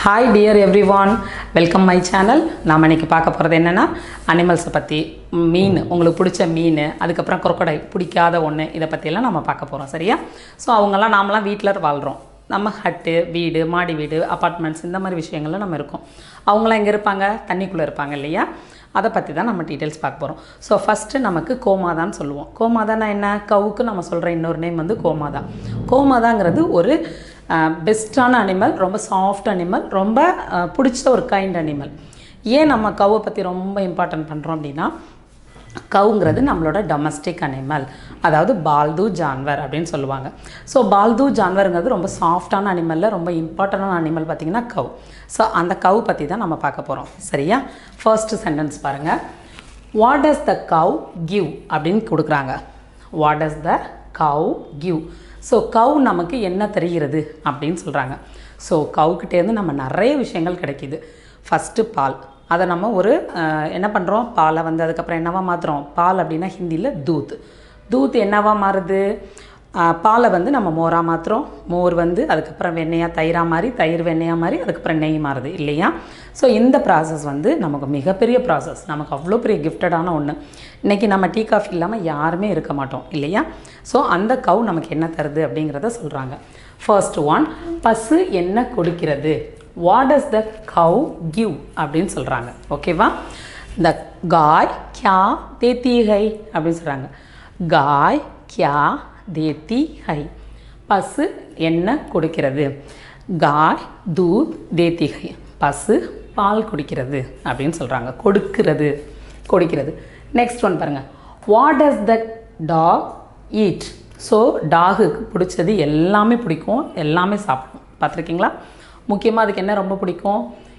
hi dear everyone welcome my channel நாம் இன்னைக்கு பார்க்க போகிறது என்னென்னா அனிமல்ஸை பற்றி மீன் உங்களுக்கு பிடிச்ச மீன் அதுக்கப்புறம் crocodile பிடிக்காத ஒன்று இதை பற்றியெல்லாம் நம்ம பார்க்க போகிறோம் சரியா ஸோ அவங்கெல்லாம் நாமெல்லாம் வீட்டில் வாழ்கிறோம் நம்ம ஹட்டு வீடு மாடி வீடு அப்பார்ட்மெண்ட்ஸ் இந்த மாதிரி விஷயங்கள்ல நம்ம இருக்கோம் அவங்களாம் எங்கே இருப்பாங்க தண்ணிக்குள்ளே இருப்பாங்க இல்லையா அதை பற்றி தான் நம்ம டீட்டெயில்ஸ் பார்க்க போகிறோம் ஸோ ஃபஸ்ட்டு நமக்கு கோமாதான்னு சொல்லுவோம் கோமாதான்னா என்ன கவுக்கு நம்ம சொல்கிற இன்னொரு நேம் வந்து கோமாதா கோமாதாங்கிறது ஒரு பெஸ்ட்டான அனிமல் ரொம்ப சாஃப்ட் அனிமல் ரொம்ப அஹ், பிடிச்ச ஒரு கைண்ட் அனிமல் ஏன் நம்ம கவ்வை பற்றி ரொம்ப இம்பார்ட்டன்ட் பண்ணுறோம் அப்படின்னா கவுங்கிறது நம்மளோட டொமஸ்டிக் அனிமல் அதாவது பால்து ஜான்வர் அப்படின்னு சொல்லுவாங்க ஸோ பால்து ஜான்வருங்கிறது ரொம்ப சாஃப்டான அனிமலில் ரொம்ப இம்பார்ட்டண்டான அனிமல் பார்த்திங்கன்னா கவ் ஸோ அந்த கவ் பற்றி தான் நம்ம பார்க்க போகிறோம் சரியா ஃபர்ஸ்ட் சென்டென்ஸ் பாருங்கள் what does the cow give அப்படின்னு கொடுக்குறாங்க what does the cow give so cow நமக்கு என்ன தெரிகிறது அப்படின்னு சொல்கிறாங்க ஸோ கவுக்கிட்டேருந்து நம்ம நிறைய விஷயங்கள் கிடைக்கிது ஃபஸ்ட்டு பால் அதை நம்ம ஒரு அஹ், என்ன பண்ணுறோம் பாலை வந்து அதுக்கப்புறம் என்னவா மாற்றுறோம் பால் அப்படின்னா ஹிந்தியில் தூத் தூத் என்னவா மாறுது அஹ், பாலை வந்து நம்ம மோராக மாற்றுறோம் மோர் வந்து அதுக்கப்புறம் வெண்ணெயாக தயிராக மாறி தயிர் வெண்ணெயாக மாறி அதுக்கப்புறம் நெய் மாறுது இல்லையா ஸோ இந்த ப்ராசஸ் வந்து நமக்கு மிகப்பெரிய ப்ராசஸ் நமக்கு அவ்வளோ பெரிய கிஃப்டடான ஒன்று இன்றைக்கி நம்ம டீ காஃபி இல்லாமல் யாருமே இருக்க மாட்டோம் இல்லையா ஸோ அந்த கவ் நமக்கு என்ன தருது அப்படிங்கிறத சொல்கிறாங்க ஃபர்ஸ்ட் ஒன் பசு என்ன கொடுக்கிறது what does the cow give அப்படின்னு சொல்கிறாங்க ஓகேவா இந்த காய் கியா தேத்தி ஹை அப்படின்னு சொல்கிறாங்க காய் கியா தேத்தி ஹை பசு என்ன கொடுக்கிறது காய் தூத் தேத்தி ஹை பசு பால் குடிக்கிறது அப்படின்னு சொல்கிறாங்க கொடுக்கிறது கொடுக்கிறது நெக்ஸ்ட் ஒன் பாருங்கள் what does the dog eat so டாகுக்கு பிடிச்சது எல்லாமே பிடிக்கும் எல்லாமே சாப்பிடும் பார்த்துருக்கீங்களா முக்கியமாக அதுக்கு என்ன ரொம்ப பிடிக்கும்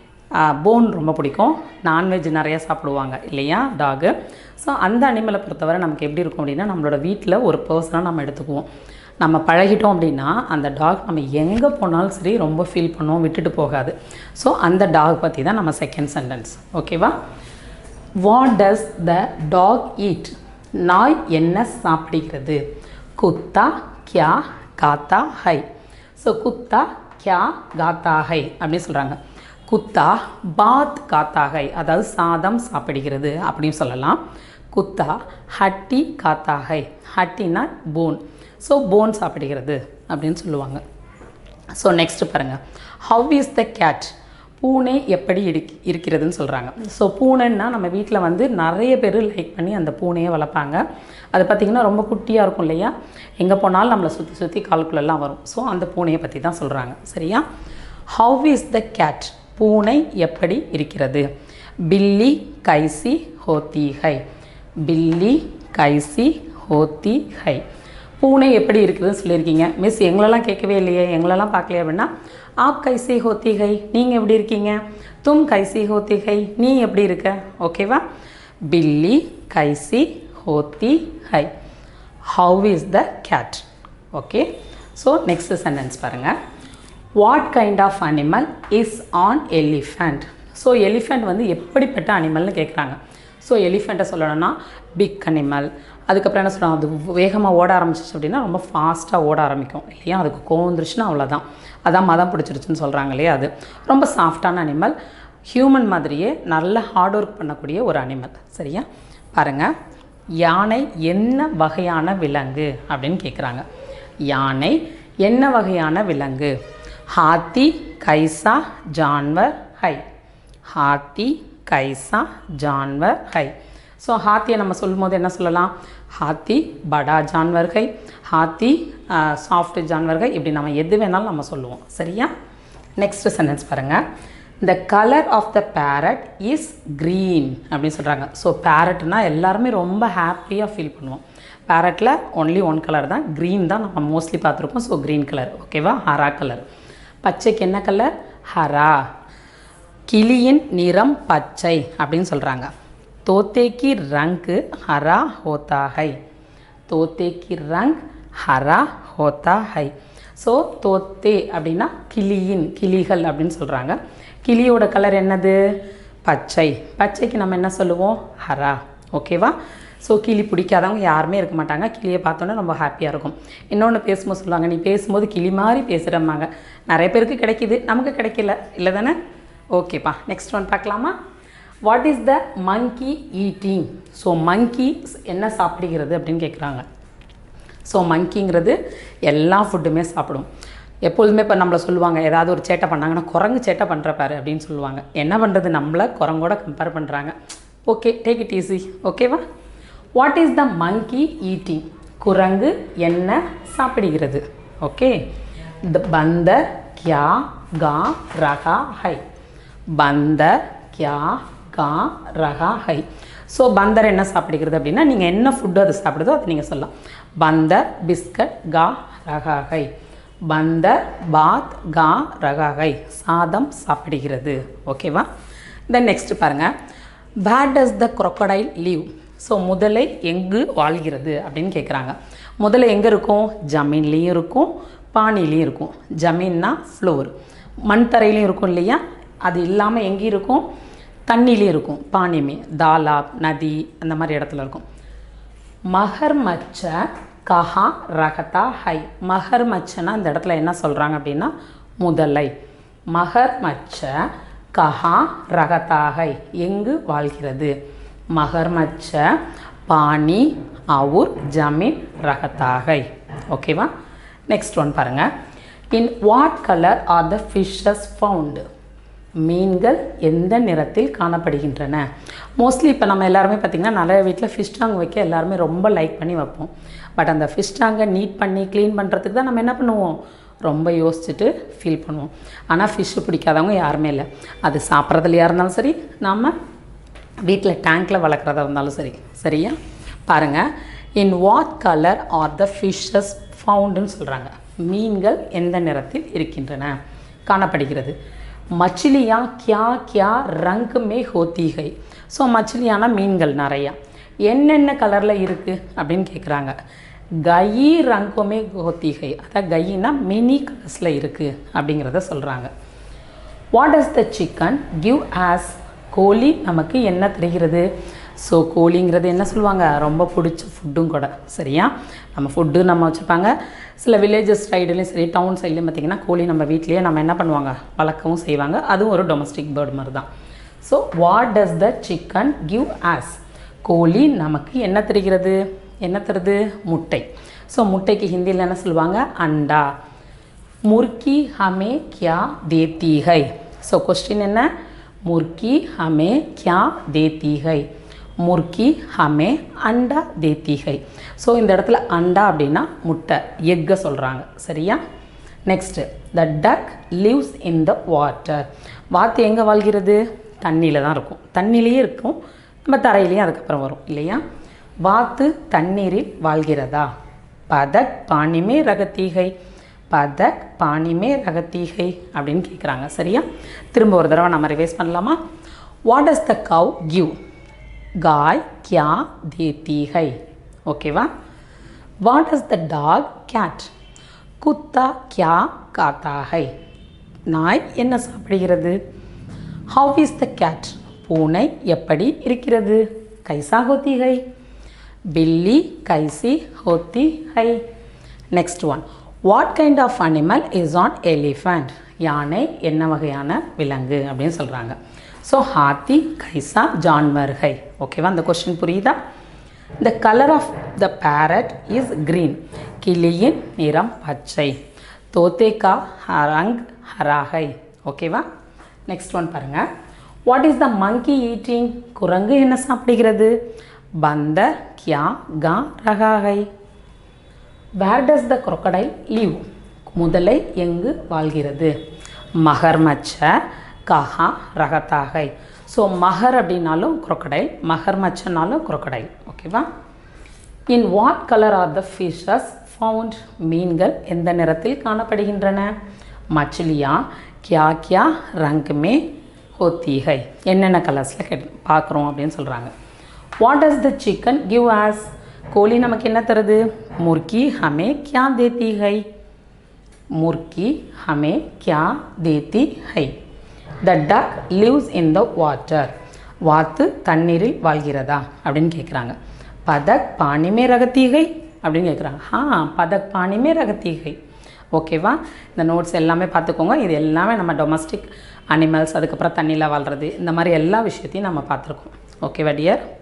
போன் ரொம்ப பிடிக்கும் நான்வெஜ் நிறைய சாப்பிடுவாங்க இல்லையா டாகு ஸோ அந்த அனிமலை பொறுத்தவரை நமக்கு எப்படி இருக்கும் அப்படின்னா நம்மளோட வீட்டில் ஒரு பர்சனாக நம்ம எடுத்துக்குவோம் நம்ம பழகிட்டோம் அப்படின்னா அந்த டாக் நம்ம எங்கே போனாலும் சரி ரொம்ப ஃபீல் பண்ணுவோம் விட்டுட்டு போகாது ஸோ அந்த டாக் பற்றி தான் நம்ம செகண்ட் சென்டென்ஸ் ஓகேவா what does the dog eat நாய் என்ன சாப்பிடுகிறது குத்தா கியா காத்தா ஹை ஸோ குத்தா கியா காத்தா ஹை அப்படின்னு சொல்கிறாங்க குத்தா பாத் காத்தா ஹை அதாவது சாதம் சாப்பிடுகிறது அப்படின்னு சொல்லலாம் குத்தா ஹட்டி காத்தா ஹை ஹட்டினா போன் ஸோ போன் சாப்பிடுகிறது அப்படின்னு சொல்லுவாங்க ஸோ நெக்ஸ்ட் பாருங்கள் ஹவ் இஸ் த கேட் பூனை எப்படி இருக் இருக்கிறதுன்னு சொல்கிறாங்க ஸோ பூனைன்னா நம்ம வீட்டில் வந்து நிறைய பேர் லைக் பண்ணி அந்த பூனையை வளர்ப்பாங்க அது பார்த்திங்கன்னா ரொம்ப குட்டியாக இருக்கும் இல்லையா எங்கே போனாலும் நம்மளை சுற்றி சுற்றி கால்குள்ளெல்லாம் வரும் ஸோ அந்த பூனையை பற்றி தான் சொல்கிறாங்க சரியா ஹவ் இஸ் த கேட் பூனை எப்படி இருக்கிறது பில்லி கைசி ஹோத்தி ஹை பில்லி கைசி ஹோத்தி ஹை பூனை எப்படி இருக்குதுன்னு சொல்லியிருக்கீங்க மிஸ் எங்களெல்லாம் கேட்கவே இல்லையே எங்களெல்லாம் பார்க்கலையே அப்படின்னா ஆப் கைசி ஹோத்தி ஹை நீங்கள் எப்படி இருக்கீங்க தும் கைசி ஹோத்தி ஹை நீ எப்படி இருக்க ஓகேவா பில்லி கைசி ஹோத்தி ஹை how is the cat okay so next sentence பாருங்கள் what kind of animal is an elephant so elephant வந்து எப்படிப்பட்ட அனிமல்னு கேட்குறாங்க ஸோ எலிஃபெண்ட்டை சொல்லணும்னா பிக் அனிமல் அதுக்கப்புறம் என்ன சொல்கிறாங்க அது வேகமாக ஓட ஆரம்பிச்சிச்சு அப்படின்னா ரொம்ப ஃபாஸ்ட்டாக ஓட ஆரம்பிக்கும் இல்லையா அதுக்கு கோவம் வந்துருச்சுன்னா அவ்வளோதான் அதான் மதம் பிடிச்சிருச்சுன்னு சொல்கிறாங்க இல்லையா அது ரொம்ப சாஃப்டான அனிமல் ஹியூமன் மாதிரியே நல்ல ஹார்ட் ஒர்க் பண்ணக்கூடிய ஒரு அனிமல் சரியா பாருங்கள் யானை என்ன வகையான விலங்கு அப்படின்னு கேட்குறாங்க யானை என்ன வகையான விலங்கு ஹாத்தி கைசா ஜான்வர் ஹை ஹாத்தி கைசா ஜான்வர் ஹை ஸோ ஹாத்தியை நம்ம சொல்லும்போது என்ன சொல்லலாம் ஹாத்தி படா ஜான்வர்கை ஹாத்தி சாஃப்ட் ஜான்வர்கை இப்படி நம்ம எது வேணாலும் நம்ம சொல்லுவோம் சரியா நெக்ஸ்ட் சென்டென்ஸ் பாருங்கள் the colour of the parrot is green அப்படின்னு சொல்கிறாங்க ஸோ பேரட்னா எல்லாருமே ரொம்ப ஹாப்பியாக ஃபீல் பண்ணுவோம் பேரட்டில் ஒன்லி ஒன் கலர் தான் க்ரீன் தான் நம்ம மோஸ்ட்லி பார்த்துருக்கோம் ஸோ க்ரீன் கலர் ஓகேவா ஹரா கலர் பச்சைக்கு என்ன கலர் ஹரா கிளியின் நிறம் பச்சை அப்படின்னு சொல்கிறாங்க தோத்தேக்கி ரங்கு ஹரா ஹோத்தா ஹை தோத்தேக்கி ரங் ஹரா ஹோத்தா ஹை ஸோ தோத்தே அப்படின்னா கிளியின் கிளிகள் அப்படின்னு சொல்கிறாங்க கிளியோட கலர் என்னது பச்சை பச்சைக்கு நம்ம என்ன சொல்லுவோம் ஹரா ஓகேவா ஸோ கிளி பிடிக்காதவங்க யாருமே இருக்க மாட்டாங்க கிளியை பார்த்தோன்னே ரொம்ப ஹாப்பியாக இருக்கும் இன்னொன்று பேசும்போது சொல்லுவாங்க நீ பேசும்போது கிளி மாதிரி பேசுகிறம்மாங்க நிறைய பேருக்கு கிடைக்கிது நமக்கு கிடைக்கல இல்லை தானே ஓகேப்பா நெக்ஸ்ட் ஒன் பார்க்கலாமா what is the monkey eating so monkey என்ன சாப்பிடுகிறது அப்படின்னு கேட்குறாங்க ஸோ மங்கிங்கிறது எல்லா ஃபுட்டுமே சாப்பிடும் எப்பொழுதுமே இப்போ நம்மளை சொல்லுவாங்க ஏதாவது ஒரு சேட்டை பண்ணாங்கன்னா குரங்கு சேட்டை பண்ணுற பாரு அப்படின்னு சொல்லுவாங்க என்ன பண்ணுறது நம்மளை குரங்கோட கம்பேர் பண்ணுறாங்க ஓகே டேக் இட் ஈஸி ஓகேவா what is the monkey eating குரங்கு என்ன சாப்பிடுகிறது ஓகே த பந்தர் கியா கா ரகா ஹை பந்தர் கியா கா ரகா ஹை ஸோ பந்தர் என்ன சாப்பிடுகிறது அப்படின்னா நீங்கள் என்ன ஃபுட்டு அது சாப்பிடுதோ அதை நீங்கள் சொல்லலாம் பந்தர் பிஸ்கட் கா ரகா ஹை பந்தர் பாத் கா ரகா ஹை சாதம் சாப்பிடுகிறது ஓகேவா தென் நெக்ஸ்ட் பாருங்கள் where does the crocodile live ஸோ முதலை எங்கு வாழ்கிறது அப்படின்னு கேட்குறாங்க முதலை எங்கே இருக்கும் ஜமீன்லேயும் இருக்கும் பானிலையும் இருக்கும் ஜமீன்னா ஃப்ளோர் மண் தரையிலையும் இருக்கும் இல்லையா அது இல்லாமல் எங்கே இருக்கும் தண்ணிலையும் இருக்கும் பானிமே தாலாப் நதி அந்த மாதிரி இடத்துல இருக்கும் மகர்மச்ச கஹா ரகதா ஹை மகர்மச்சனா இந்த இடத்துல என்ன சொல்கிறாங்க அப்படின்னா முதலை மகர்மச்ச கஹா ரகதா ஹை எங்கு வாழ்கிறது மகர்மச்ச பானி அவுர் ஜமீன் ரகத்தாகை ஓகேவா நெக்ஸ்ட் ஒன் பாருங்கள் in what colour are the fishes found மீன்கள் எந்த நிறத்தில் காணப்படுகின்றன மோஸ்ட்லி இப்போ நம்ம எல்லாருமே பார்த்திங்கன்னா நிறைய வீட்டில் ஃபிஷ் டாங் வைக்க எல்லாருமே ரொம்ப லைக் பண்ணி வைப்போம் பட் அந்த ஃபிஷ் டாங்கை நீட் பண்ணி க்ளீன் பண்ணுறதுக்கு தான் நம்ம என்ன பண்ணுவோம் ரொம்ப யோசிச்சுட்டு ஃபீல் பண்ணுவோம் ஆனால் ஃபிஷ்ஷு பிடிக்காதவங்க யாருமே இல்லை அது சாப்பிட்றதுலையா இருந்தாலும் சரி நாம் வீட்டில் டேங்க்கில் வளர்க்குறதா இருந்தாலும் சரி சரியா பாருங்கள் in what colour are the fishes ஃபவுண்டுன்னு சொல்கிறாங்க மீன்கள் எந்த நிறத்தில் இருக்கின்றன காணப்படுகிறது மச்சிலியா கியா கியா ரங்க் மே ஹோத்திகை ஸோ மச்சிலியானா மீன்கள் நிறையா என்னென்ன கலரில் இருக்குது அப்படின்னு கேட்குறாங்க கயி ரங்குமே ஹோத்திகை அதான் கயினா மினி கலர்ஸில் இருக்குது அப்படிங்கிறத சொல்கிறாங்க what does the chicken give us கோழி நமக்கு என்ன தருகிறது ஸோ கோழிங்கிறது என்ன சொல்லுவாங்க ரொம்ப பிடிச்ச ஃபுட்டும் கூட சரியா நம்ம ஃபுட்டு நம்ம வச்சுருப்பாங்க சில வில்லேஜஸ் சைடுலேயும் சரி டவுன் சைட்லேயும் பார்த்திங்கன்னா கோழி நம்ம வீட்லேயே நம்ம என்ன பண்ணுவாங்க வளர்க்கவும் செய்வாங்க அதுவும் ஒரு டொமஸ்டிக் பேர்டு மாதிரி தான் so what does the chicken give us கோழி நமக்கு என்ன தருகிறது என்ன தருது முட்டை ஸோ முட்டைக்கு ஹிந்தியில் என்ன சொல்லுவாங்க அண்டா मुर्गी हमें क्या देती है ஸோ கொஸ்டின் என்ன முர்கி ஹமே கியா தேத்தி ஹை முர்கி ஹமே அண்டா தேத்தி ஹை ஸோ இந்த இடத்துல அண்டா அப்படின்னா முட்டை எக்கை சொல்கிறாங்க சரியா next the duck lives in the water வாத்து எங்கே வாழ்கிறது தண்ணியில் தான் இருக்கும் தண்ணியிலேயே இருக்கும் நம்ம தரையிலையும் அதுக்கப்புறம் வரும் இல்லையா வாத்து தண்ணீரில் வாழ்கிறதா பதக் பானிமே ரகத்தீகை பதக் பானிமே ரகத்தீகை அப்படின்னு கேட்குறாங்க சரியா திரும்ப ஒரு தடவை நம்ம ரிவைஸ் பண்ணலாமா what does the cow give காய் கியா தேத்தி ஹை ஓகேவா வாட் டஸ் த டாக் கேட் குத்தா கியா காத்தா ஹை நாய் என்ன சாப்பிடுகிறது ஹவ் இஸ் த கேட் பூனை எப்படி இருக்கிறது கைசா ஹோத்தி ஹை பில்லி கைசி ஹோத்தி ஹை next one what kind of animal is an elephant யானை என்ன வகையான விலங்கு அப்படின்னு சொல்கிறாங்க ஸோ ஹாத்தி கைசா ஜான்வர் ஹை ஓகேவா அந்த கொஸ்டின் புரியுதா the colour of the parrot is green கிளியின் நிறம் பச்சை தோத்தேக்கா ரங் ஹராகை ஓகேவா நெக்ஸ்ட் ஒன் பாருங்கள் what is the monkey eating குரங்கு என்ன சாப்பிடுகிறது பந்த கியா கா ரகாகை வேர் டஸ் த crocodile live முதலை எங்கு வாழ்கிறது மகர்மச்ச கஹா ரகத்தாகை ஸோ மகர் அப்படின்னாலும் crocodile மகர்மச்சனாலும் crocodile ஓகேவா in what colour are the fishes found மீன்கள் எந்த நிறத்தில் காணப்படுகின்றன மச்சிலியா கியா கியா ரங்க் மே ஹோத்திகை என்னென்ன கலர்ஸில் கெட் பார்க்குறோம் அப்படின்னு சொல்கிறாங்க what does the chicken give us கோழி நமக்கு என்ன தருது முர்கி ஹமே கியா தேத்தி ஹை முர்கி ஹமே கியா தேத்தி ஹை the duck lives in the water வாத்து தண்ணீரில் வாழ்கிறதா அப்படின்னு கேட்குறாங்க பதக் பானிமே ரகத்தீகை அப்படின்னு கேட்குறாங்க ஆ பதக் பானிமே ரகத்தீகை ஓகேவா இந்த நோட்ஸ் எல்லாமே பார்த்துக்கோங்க இது எல்லாமே நம்ம டொமஸ்டிக் அனிமல்ஸ் அதுக்கப்புறம் தண்ணியில் வாழ்கிறது இந்த மாதிரி எல்லா விஷயத்தையும் நம்ம பார்த்துருக்கோம் ஓகேவா டியர்